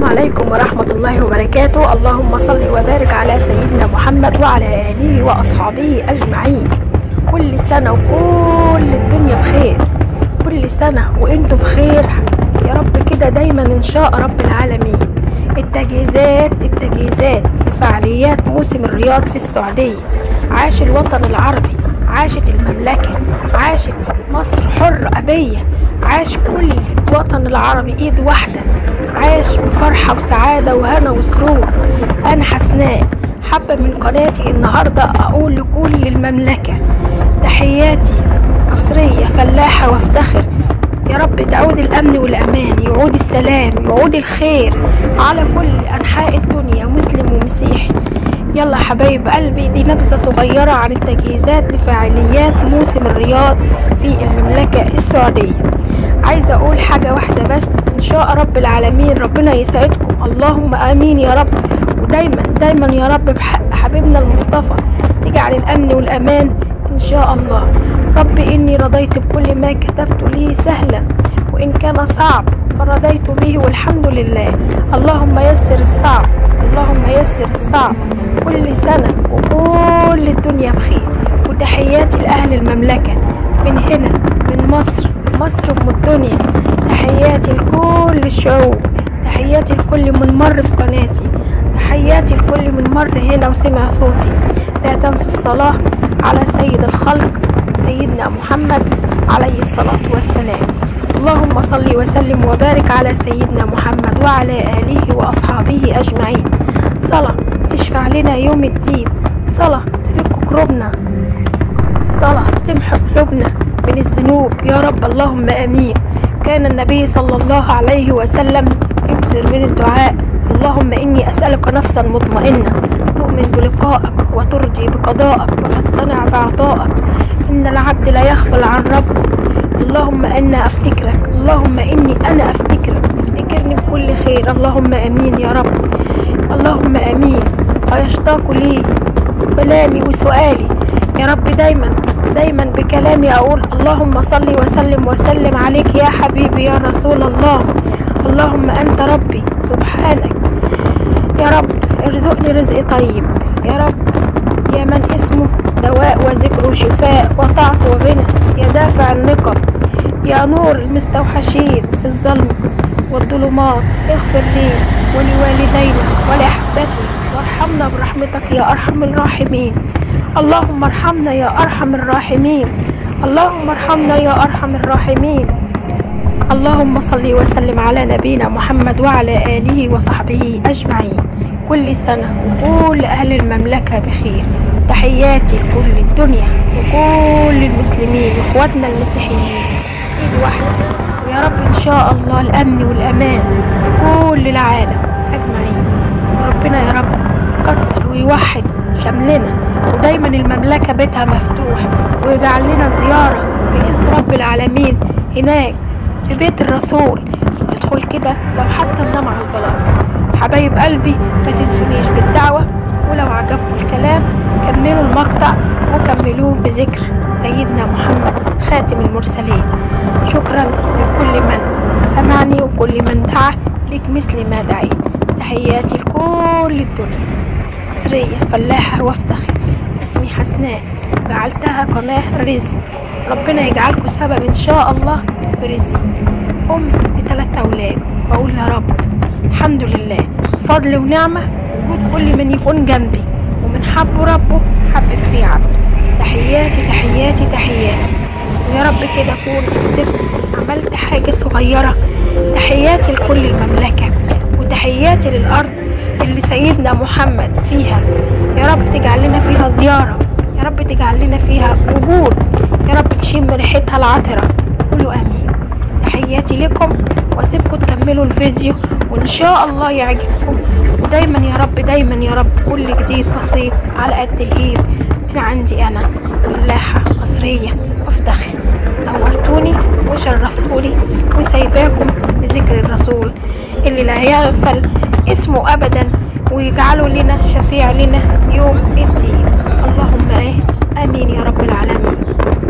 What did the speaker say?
عليكم ورحمة الله وبركاته اللهم صل وبارك على سيدنا محمد وعلى آله وأصحابه أجمعين كل سنة وكل الدنيا بخير كل سنة وانتم بخير يا رب كده دايما إن شاء رب العالمين التجهيزات التجهيزات لفعاليات موسم الرياض في السعودية عاش الوطن العربي عاشت المملكة عاشت مصر حرة أبية عاش كل الوطن العربي إيد واحدة عاش بفرحة وسعادة وهنا وسرور أنا حسناء حابة من قناتي النهاردة أقول لكل المملكة تحياتي مصرية فلاحة وافتخر يا رب تعود الأمن والأمان يعود السلام يعود الخير على كل أنحاء الدنيا مسلم ومسيحي يلا حبايب قلبي دي نبذة صغيرة عن التجهيزات لفعاليات موسم الرياض في المملكة السعودية عايزة أقول حاجة واحدة بس إن شاء رب العالمين ربنا يسعدكم اللهم آمين يا رب ودايما دايما يا رب بحق حبيبنا المصطفى تجعل الأمن والأمان إن شاء الله رب إني رضيت بكل ما كتبت لي سهلا وإن كان صعب فرضيت به والحمد لله اللهم يسر الصعب اللهم يسر الصعب كل سنة وكل الدنيا بخير وتحياتي لأهل المملكة من هنا من مصر مصر أم الدنيا تحياتي لكل الشعوب تحياتي لكل من مر في قناتي تحياتي لكل من مر هنا وسمع صوتي لا تنسوا الصلاة على سيد الخلق سيدنا محمد عليه الصلاة والسلام اللهم صل وسلم وبارك على سيدنا محمد وعلى آله وأصحابه أجمعين صلاة تشفع لنا يوم الدين صلاة تفك كروبنا صلاة تمحو قلوبنا من الذنوب يا رب اللهم آمين كان النبي صلى الله عليه وسلم يكثر من الدعاء اللهم إني أسألك نفسا مطمئنة تؤمن بلقائك وترجي بقضائك وتقتنع بعطائك إن العبد لا يغفل عن ربه اللهم أنا أفتكرك اللهم إني أنا أفتكرك افتكرني بكل خير اللهم أمين يا رب اللهم أمين ويشتاق لي كلامي وسؤالي يا رب دايما دايما بكلامي أقول اللهم صل وسلم وسلم عليك يا حبيبي يا رسول الله اللهم أنت ربي سبحانك يا رب ارزقني رزق طيب يا رب يا من اسمه دواء وذكر شفاء وطاعة وغنى يا دافع النقم يا نور المستوحشين في الظلم والظلمات اغفر لي ولوالدينا ولأحبتنا وارحمنا برحمتك يا أرحم الراحمين اللهم ارحمنا يا أرحم الراحمين اللهم ارحمنا يا أرحم الراحمين اللهم صل وسلم على نبينا محمد وعلى آله وصحبه أجمعين كل سنة وكل أهل المملكة بخير تحياتي لكل الدنيا وكل المسلمين واخواتنا المسيحيين ايد واحدة ويا رب ان شاء الله الامن والامان لكل العالم اجمعين وربنا يا رب يكتر ويوحد شملنا ودايما المملكة بيتها مفتوح ويجعل لنا زيارة بإذن رب العالمين هناك في بيت الرسول ندخل كده لو حتى ننام على البلاط حبايب قلبي ما تنسونيش بالدعوة ولو عجبكم الكلام كملوا المقطع وكملوه بذكر سيدنا محمد خاتم المرسلين شكرا لكل من سمعني وكل من دعا لك مثل ما دعيت تحياتي لكل الدنيا مصرية فلاحة وافتخر اسمي حسناء جعلتها قناة رزق ربنا يجعلكم سبب ان شاء الله في رزقي ام لثلاث اولاد بقول يا رب الحمد لله فضل ونعمة وجود كل من يكون جنبي ومن حبه ربه حبب فيه عبده تحياتي تحياتي تحياتي ويا رب كده اكون قدرت عملت حاجة صغيرة تحياتي لكل المملكة وتحياتي للأرض اللي سيدنا محمد فيها يا رب تجعل لنا فيها زيارة يا رب تجعل لنا فيها وجود يا رب تشم ريحتها العطرة قولوا آمين تحياتي لكم واسيبكم تكملوا الفيديو وان شاء الله يعجبكم ودايما يا رب دايما يا رب كل جديد بسيط على قد الايد من عندي انا فلاحة مصرية وافتخر نورتوني وشرفتوني وسايباكم بذكر الرسول اللي لا يغفل اسمه ابدا ويجعله لنا شفيع لنا يوم الدين اللهم ايه امين يا رب العالمين